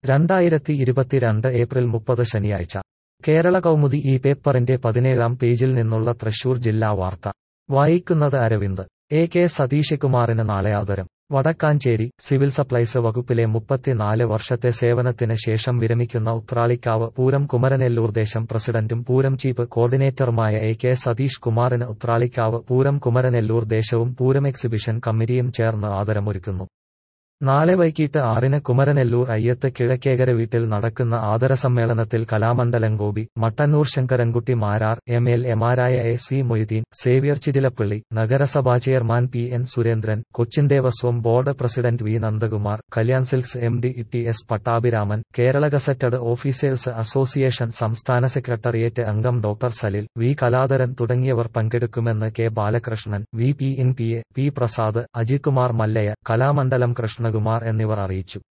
രണ്ടായിരത്തി ഇരുപത്തിരണ്ട് ഏപ്രിൽ മുപ്പത് ശനിയാഴ്ച കേരള കൗമുദി ഈ പേപ്പറിന്റെ പതിനേഴാം പേജിൽ നിന്നുള്ള തൃശൂർ ജില്ലാ വാർത്ത വായിക്കുന്നത് അരവിന്ദ് എ കെ സതീശകുമാറിന് നാളെ ആദരം വടക്കാഞ്ചേരി സിവിൽ സപ്ലൈസ് വകുപ്പിലെ മുപ്പത്തിനാല് വർഷത്തെ സേവനത്തിന് ശേഷം വിരമിക്കുന്ന ഉത്രാളിക്കാവ് പൂരം കുമരനെല്ലൂർ ദേശം പ്രസിഡന്റും പൂരം ചീഫ് കോർഡിനേറ്ററുമായ എ കെ സതീഷ് കുമാറിന് ഉത്രാളിക്കാവ് പൂരം കുമരനെല്ലൂർ ദേശവും പൂരം എക്സിബിഷൻ കമ്മിറ്റിയും ചേർന്ന് ആദരമൊരുക്കുന്നു നാളെ വൈകിട്ട് ആറിന് കുമരനെല്ലൂർ അയ്യത്ത് കിഴക്കേകര വീട്ടിൽ നടക്കുന്ന ആദരസമ്മേളനത്തിൽ കലാമണ്ഡലം ഗോപി മട്ടന്നൂർ ശങ്കരൻകുട്ടി മാരാർ എം എൽ എമാരായ A C Moideen Xavier Chittilappilly നഗരസഭാ chairman P N Surendran Cochin Devaswom board president V Nandakumar Kalyan silks M D T S Pattabhiraman Kerala gazetted officers association സംസ്ഥാന സെക്രട്ടേറിയറ്റ് അംഗം ഡോക്ടർ സലിൽ വി കലാധരൻ തുടങ്ങിയവർ പങ്കെടുക്കുമെന്ന് K Balakrishnan V P N P A P Prasad Ajithkumar Mallaya Kalamandalam Krishnakumar എന്നിവർ അറിയിച്ചു